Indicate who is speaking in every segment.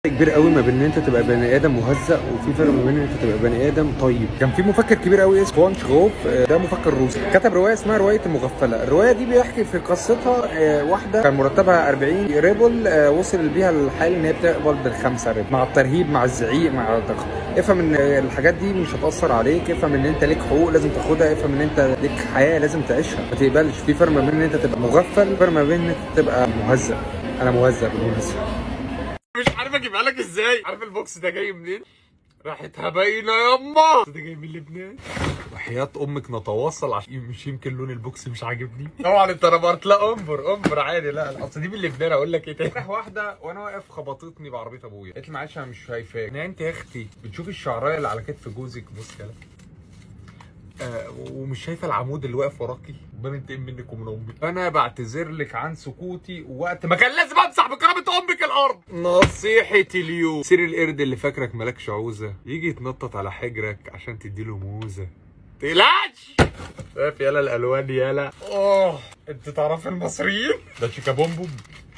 Speaker 1: كبير قوي ما بين ان انت تبقى بني ادم مهزأ وفي فرق ما بين ان انت تبقى بني ادم طيب كان في مفكر كبير قوي اسمه خوان شغوف آه، ده مفكر روسي كتب روايه اسمها روايه المغفله الروايه دي بيحكي في قصتها آه، واحده كان مرتبها 40 ريبل آه، وصل بيها الحال ان هي بتقبل بالخمسه ريبل مع الترهيب مع الزعيق مع الضغط افهم ان الحاجات دي مش هتاثر عليك افهم ان انت ليك حقوق لازم تاخدها افهم ان انت ليك حياه لازم تعيشها ما تقبلش في فرق ما بين ان انت تبقى مغفل فرق ما بين ان انت تبقى مهزأ انا مهزأ بالمناسبه
Speaker 2: مش عارف اجيبها لك ازاي عارف البوكس ده جاي منين راحتها باينه ياما ده جاي من لبنان وحياة امك نتواصل عشان مش يمكن لون البوكس مش عاجبني طبعا انت نبرت لا انبر انبر عادي لا لا اصل دي من لبنان اقول لك ايه تاني راح واحده وانا واقف خبطتني بعربيه ابويا قالت لي معلش انا مش شايفاك انا انت يا اختي بتشوفي الشعرايه اللي على كتف جوزك بص كده آه ومش شايفه العمود اللي واقف وراكي ربنا ينتقم منك ومن امي فانا بعتذر لك عن سكوتي وقت ما كان لازم امسح بكرامه امك الارض نصيحتي اليوم سير القرد اللي فاكرك مالكش عوزه يجي يتنطط على حجرك عشان تديله موزه تقلقش شايف يالا الالوان يالا اوه انت تعرف المصريين ده شيكا بوم بوم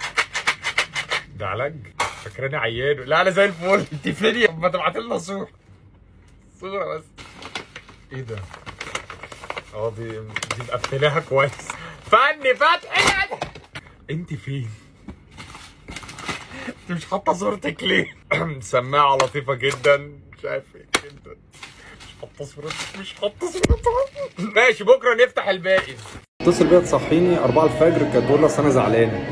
Speaker 2: ده علاج فاكراني عيان لا انا زي الفل انت فين يا ما تبعت لنا صوره صوره بس ايه ده اه دي دي مقفلاها كويس فني فتحي انت فين انت مش حاطه صورتك ليه سماعه لطيفه جدا مش عارف ايه جدا مش حاطه صورتك مش حاطه صورتها ماشي بكره نفتح الباقي
Speaker 1: اتصل بيا تصحيني 4 الفجر كانت تقول لي اصل انا زعلانه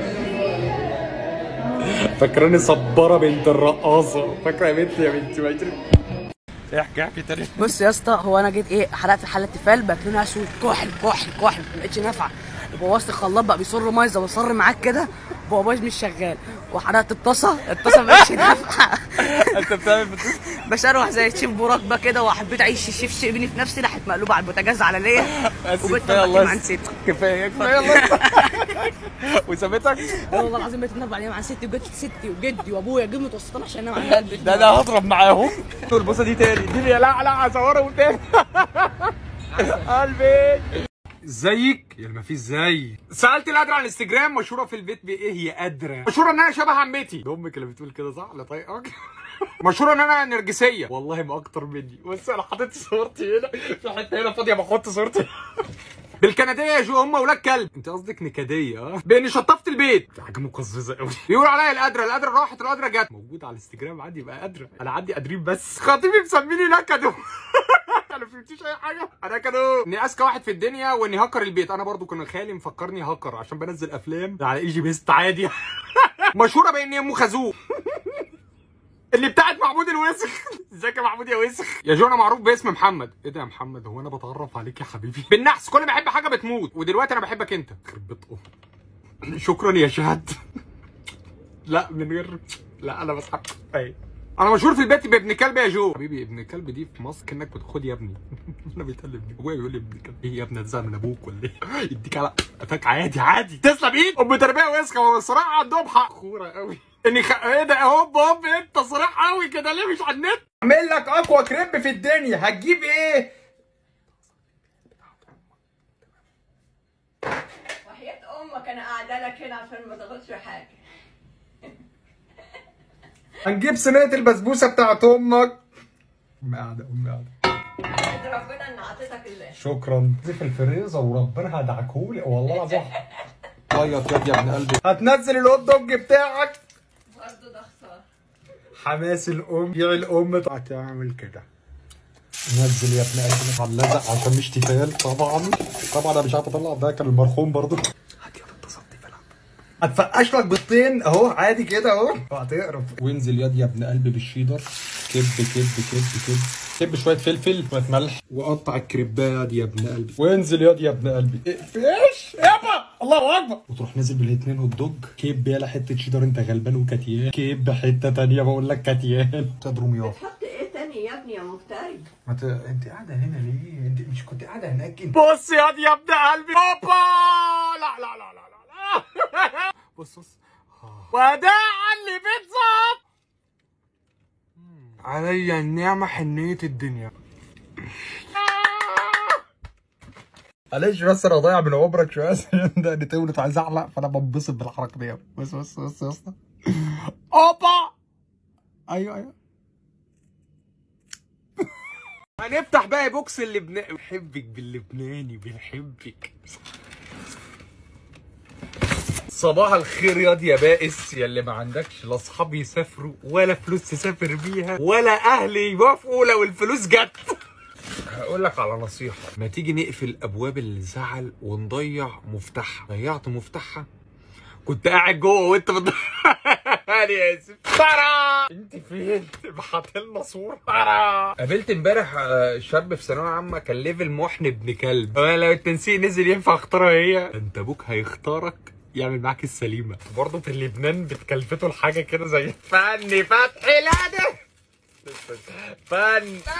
Speaker 2: فاكراني صباره بنت الرقاصه فاكره يا بنتي يا بنتي ما احكي احكي تاني
Speaker 3: بص يا اسطى هو انا جيت ايه حرقت حله تيفال بقت لونها اسود كحل كحل كحل ما بقتش نافعه بوظت الخلاط بقى بيصر ميه بصر معاك كده بواباج مش شغال وحرقت الطاسه الطاسه ما بقتش نافعه
Speaker 2: انت بتعمل
Speaker 3: بشروح زي الشيف براك بقى كده وحبيت اعيش الشيف شيبني في نفسي راحت مقلوبه على البوتاجاز علنيه وبقيت
Speaker 2: كفايه
Speaker 3: الله
Speaker 2: الله
Speaker 3: عن ستي
Speaker 2: كفايه كفايه الله وسابتك
Speaker 3: لا والله العظيم بقيت انام عليها مع ستي وجت ستي وجدي وابويا جم متوسطين عشان انام على قلبي
Speaker 2: ده انا هضرب معاهم البوسه دي تاني دي لا لا هصورهم تاني قلبي ازيك يا ما في ازاي سالت القدره على الانستجرام مشهوره في البيت بايه هي قادره مشهوره ان انا شبه عمتي ده امك اللي بتقول كده صح لا طايقك مشهوره ان انا نرجسيه والله ما اكتر مني بس انا حاطط صورتي هنا في حته هنا فاضيه بحط صورتي بالكنديه يا جو هم ولاد كلب انت قصدك نكديه اه باني شطفت البيت دي حاجه مقززه قوي بيقولوا عليا القدره القدره راحت القدره جت موجود على الانستجرام عندي يبقى قدره انا عندي قادرين بس خطيبي مسميني نكدو انا ما فهمتيش اي حاجه انا كانوا اني اذكى واحد في الدنيا واني هكر البيت انا برضو كان خالي مفكرني هكر عشان بنزل افلام على ايجي بيست عادي مشهوره باني ام خازوق اللي بتاعت محمود الوسخ ازيك يا محمود يا وسخ يا جو انا معروف باسم محمد ايه ده يا محمد هو انا بتعرف عليك يا حبيبي بالنحس كل ما بحب حاجه بتموت ودلوقتي انا بحبك انت يخرب بيت أم. شكرا يا شهد لا من غير لا انا بسحب اهي انا مشهور في البيت بابن كلب يا جو حبيبي ابن كلب دي في مصر كانك بتاخد يا ابني انا بيتكلم ابويا بيقول لي ابن كلب ايه يا ابني هتزعل من ابوك ولا ايه يديك على قفاك عادي عادي تسلم ايد ام تربيه وسخه والصراحه عندهم حق خورة قوي اني خ... ايه ده هوب هوب انت صريح قوي كده ليه مش على النت اعمل لك اقوى كريب في الدنيا هتجيب ايه
Speaker 4: وحياة أمك أنا قاعدة لك هنا عشان ما تاخدش حاجة
Speaker 2: هنجيب صينيه البسبوسه بتاعت امك امي قاعده امي قاعده
Speaker 4: احمد ربنا إن عطيتك الله
Speaker 2: شكرا دي في الفريزر وربنا هدعكهولي والله العظيم طيط يا ابن قلبي هتنزل الهوت دوج بتاعك
Speaker 4: برضه ده خسارة
Speaker 2: حماس الام يا الام هتعمل كده نزل يا ابن قلبي على اللزق عشان مش تيفال طبعا طبعا انا مش عارف اطلع ده كان المرحوم برضه هات يا بنت صدي بلعب هتفقش لك بيضتين اهو عادي كده اهو وهتقرب وانزل يد يا ابن قلبي بالشيدر كب كب كب كب كب شويه فلفل شويه ملح وقطع الكريبات يا ابن قلبي وانزل يد يا ابن قلبي ايش يابا الله اكبر وتروح نازل بالاثنين هوت دوج كب يالا حته شيدر انت غلبان وكتيان كب حته تانية بقول لك كتيان صدر مياه
Speaker 4: تحط إيه تاني يا ابني يا مفتري
Speaker 2: ما ت... انت قاعده هنا ليه؟ انت مش كنت قاعده هناك انت بص يا دي يا ابن قلبي هوبا لا لا لا لا لا لا بص بص وداعا لبيتزا عليا النعمة حنية الدنيا معلش بس انا ضايع من عمرك شويه ده انا تولت عايز اعلق فانا بنبسط بالحركه دي بص بص بص يا اسطى اوبا ايوه ايوه هنفتح بقى بوكس اللبناني بحبك باللبناني بنحبك صباح الخير ياض يا بائس يا اللي ما عندكش لا اصحاب يسافروا ولا فلوس تسافر بيها ولا اهل يوافقوا لو الفلوس جت هقول لك على نصيحة ما تيجي نقفل ابواب الزعل ونضيع مفتاحها ضيعت مفتاحها كنت قاعد جوه وانت بت... انا اسف ترى انت فين ابعت لنا صوره ترى قابلت امبارح آه، شاب في ثانويه عامه كان ليفل محن ابن كلب آه، لو التنسيق نزل ينفع اختارها هي انت ابوك هيختارك يعمل معاك السليمه برضه في لبنان بتكلفتوا الحاجه كده زي فن فتحي لا ده فن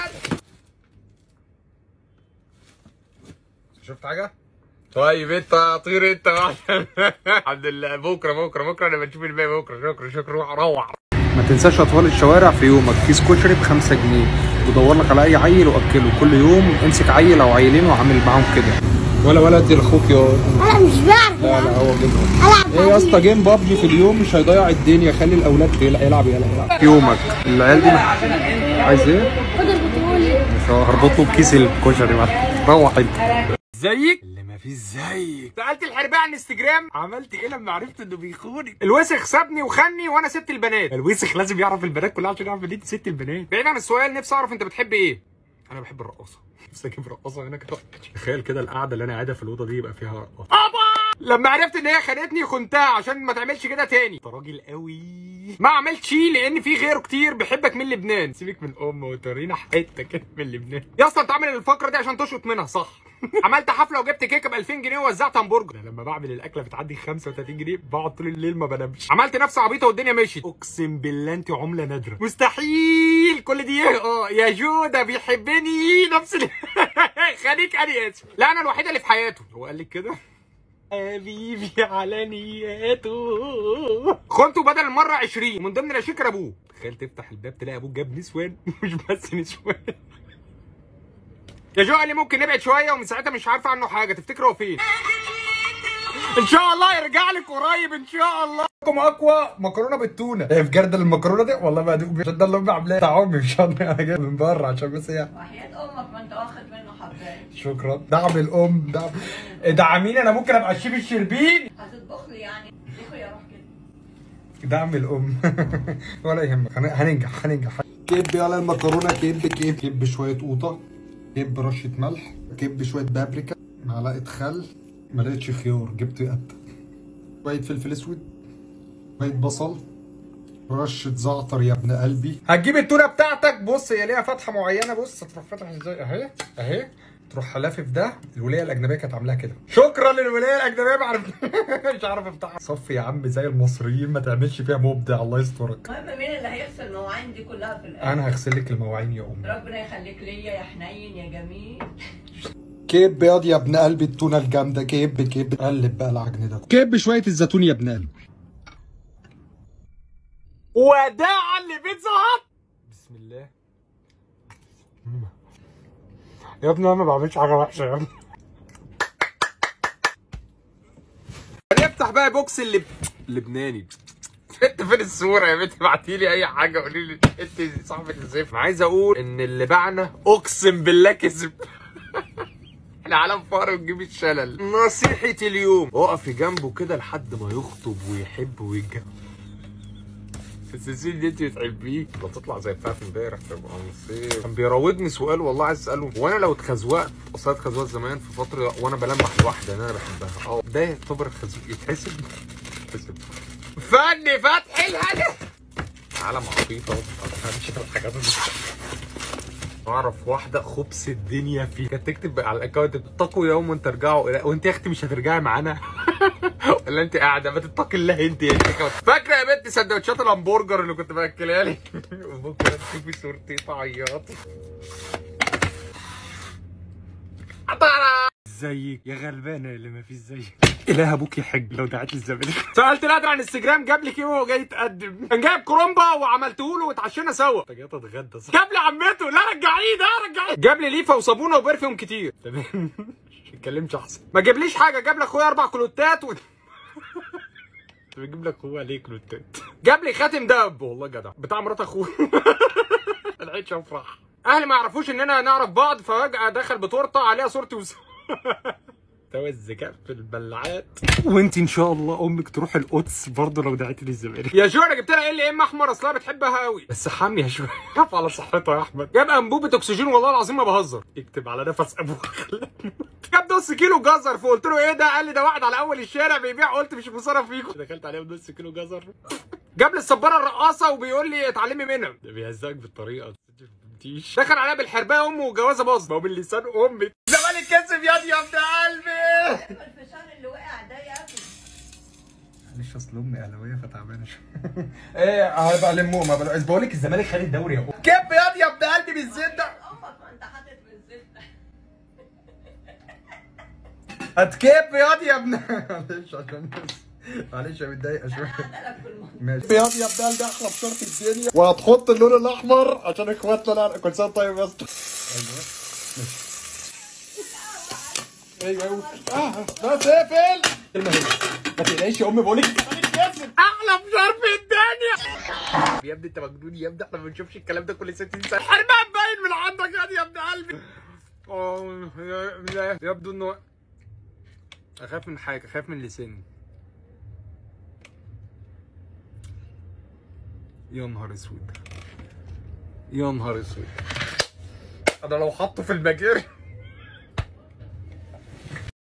Speaker 2: شفت حاجه؟ طيب انت طير انت الحمد لله بكره بكره بكره انا بنشوف الباقي بكره شكرا شكرا روح
Speaker 1: ما تنساش اطفال الشوارع في يومك كيس كشري ب 5 جنيه ودور لك على اي عيل واكله كل يوم امسك عيل او عيلين وعامل معاهم كده ولا ولا ادي لاخوك يا
Speaker 5: انا مش بعرف
Speaker 1: لا لا هو جيم
Speaker 5: العب
Speaker 1: ايه يا اسطى جيم بابجي في اليوم مش هيضيع الدنيا خلي الاولاد يلعب يلعب يلعب, يلعب. يومك العيال دي عايز ايه؟
Speaker 5: خد البطولة
Speaker 1: مش هربطه بكيس الكشري بقى روح انت
Speaker 2: زيك اللي ما فيش زيك سالت الحرباء على الانستجرام عملت ايه لما عرفت انه بيخوني الوسخ سابني وخني وانا سبت البنات الوسخ لازم يعرف البنات كلها عشان يعرف ان انت ست البنات بعيد عن السؤال نفسي اعرف انت بتحب ايه انا بحب الرقاصه نفسي اجيب رقاصه هنا كده تخيل كده القعده اللي انا قاعدها في الاوضه دي يبقى فيها رقاصه لما عرفت ان هي خانتني خنتها عشان ما تعملش كده تاني انت راجل قوي ما عملتش لان في غيره كتير بيحبك من لبنان سيبك من ام وتورينا حته كده من لبنان يا اسطى انت عامل الفقره دي عشان تشقط منها صح عملت حفله وجبت كيكه ب 2000 جنيه ووزعت همبرجر أنا لما بعمل الاكله بتعدي 35 جنيه بقعد طول الليل ما بنامش عملت نفسي عبيطه والدنيا مشيت اقسم بالله انت عمله نادره مستحيل كل دي ايه اه يا جو ده بيحبني نفس ال- خليك انا اسف لا انا الوحيده اللي في حياته هو قال لك كده حبيبي على نياته خنته بدل المره 20 من ضمن الاشيكر ابوه تخيل تفتح الباب تلاقي ابوك جاب نسوان مش بس نسوان يا جو قال لي ممكن نبعد شويه ومن ساعتها مش عارفه عنه حاجه تفتكر هو فين ان شاء الله يرجع لك قريب ان شاء الله لكم اقوى مكرونه بالتونه ايه في جردل المكرونه دي والله ما ادوق عشان ده اللي امي عاملاه بتاع امي مش انا انا جايب من بره عشان بس هي
Speaker 4: وحياة امك ما انت واخد منه حبايه
Speaker 1: شكرا دعم الام دعم دعميني انا ممكن ابقى الشيف الشربيني
Speaker 4: هتطبخ لي يعني ليه يا روح كده
Speaker 1: دعم الام ولا يهمك هن- هننجح هننجح كب على المكرونه كب كب كب شويه قوطه كب رشه ملح كب شويه بابريكا معلقه خل ما لقيتش خيار جبت قد شويه فلفل اسود شويه بصل رشه زعتر يا ابن قلبي هتجيب التونه بتاعتك بص هي ليها فتحه معينه بص تروح فاتح ازاي اهي اهي تروح لافف ده الولايه الاجنبيه كانت عاملاها كده شكرا للولايه الاجنبيه بعرف مش عارف افتحها صف يا عم زي المصريين ما تعملش فيها مبدع الله يسترك
Speaker 4: المهم مين اللي هيغسل المواعين دي كلها في الاخر
Speaker 1: انا هغسل لك المواعين يا امي
Speaker 4: ربنا يخليك ليا يا حنين يا جميل
Speaker 1: كيب بياض يا ابن قلبي التونه الجامده كيب كيب قلب بقى العجن ده كيب شويه الزيتون يا ابن قلبي
Speaker 2: وداعا لبيتزا هات بسم الله يا ابني انا ما بعملش حاجه وحشه يا ابني هنفتح بقى بوكس اللي لبناني انت فين الصوره يا بنتي ابعتي لي اي حاجه قولي لي انت صاحبه الزفت انا عايز اقول ان اللي باعنا اقسم بالله كذب احنا عالم فقر ونجيب الشلل نصيحة اليوم اقفي جنبه كده لحد ما يخطب ويحب ويتجوز السلسلة دي انت بتحبيه لا تطلع زي بتاعت امبارح تبقى نصيب كان بيراودني سؤال والله عايز اساله وانا لو اتخزوقت اصل أنا اتخزوقت زمان في فتره وانا بلمح لواحده ان انا بحبها اه ده يعتبر خزوق يتحسب يتحسب فني فتحي الهدف عالم عبيطه ما بفهمش في الحاجات دي اعرف واحده خبز الدنيا فيه كانت تكتب على الاكونت اتقوا يوما ترجعوا الى وانت يا اختي مش هترجعي معانا ولا انت قاعده ما تتقي الله انت يا شيخة. فاكره يا بنت سندوتشات الهمبرجر اللي كنت باكلها لك وبكره تشوفي صورتي تعيطي زيك يا غلبانه اللي ما فيش زيك اله ابوك يحج لو دعت لي الزمالك سالت القدر على الانستجرام جاب لي ايه وهو جاي يتقدم كان جايب كرومبا وعملته له واتعشينا سوا انت جاي تتغدى صح جاب لي عمته لا رجعيه ده رجعيه جاب لي ليفه وصابونه وبرفيوم كتير تمام مش اتكلمش احسن ما جابليش حاجه جاب لي اخويا اربع كلوتات و... كنت بجيب لك اخوه عليك نوتات جاب لي خاتم دهب والله جدع بتاع مرات اخوه العيش افرح اهلي ما يعرفوش اننا نعرف بعض ففجاه دخل بتورته عليها صورتي وس... مستوى الذكاء في البلعات وانت ان شاء الله امك تروح القدس برضه لو دعيتي للزمالك يا جو انا جبت لها ال ام احمر اصلها بتحبها قوي بس حاميه شويه خاف على صحتها يا احمد جاب انبوبه اكسجين والله العظيم ما بهزر اكتب على نفس ابوك جاب نص كيلو جزر فقلت له ايه ده قال لي ده واحد على اول الشارع بيبيع قلت مش مصرف فيكم دخلت عليه بنص كيلو جزر جاب لي الصباره الرقاصه وبيقول لي اتعلمي منها ده بيهزقك بالطريقه دي دخل عليها بالحربايه امه وجوازه باظ ما هو باللسان امك زمالك كسب ياض يا ابن قلبي
Speaker 4: الفشار اللي وقع ده يا ابني
Speaker 1: معلش اصل امي اهلاويه فتعبانه شويه ايه هبقى لمو ما بقول بقول لك الزمالك خد الدوري يا كب ياض يا ابن قلبي بالزيت ده
Speaker 4: امك ما انت حاطط في الزبده
Speaker 1: هتكب ياض يا ابن معلش عشان معلش انا متضايقه شويه
Speaker 4: قاعده لك في المطبخ
Speaker 1: ماشي ياض يا ابن قلبي احلى فطار في الدنيا وهتحط اللون الاحمر عشان اخواتنا كل سنه طيب يا اسطى ايوه ماشي ايوه ايوه اه بس اقفل كلمه هنا ما تقلقيش يا امي بقول لك
Speaker 2: احلى فشار في الدنيا يا ابني انت مجنون يا ابني احنا ما بنشوفش الكلام ده كل 60 سنه حرمان باين من عندك يا يا ابن قلبي اه يا- يبدو انه اخاف من حاجه اخاف من لساني يا نهار اسود يا نهار اسود انا لو حطه في المجاري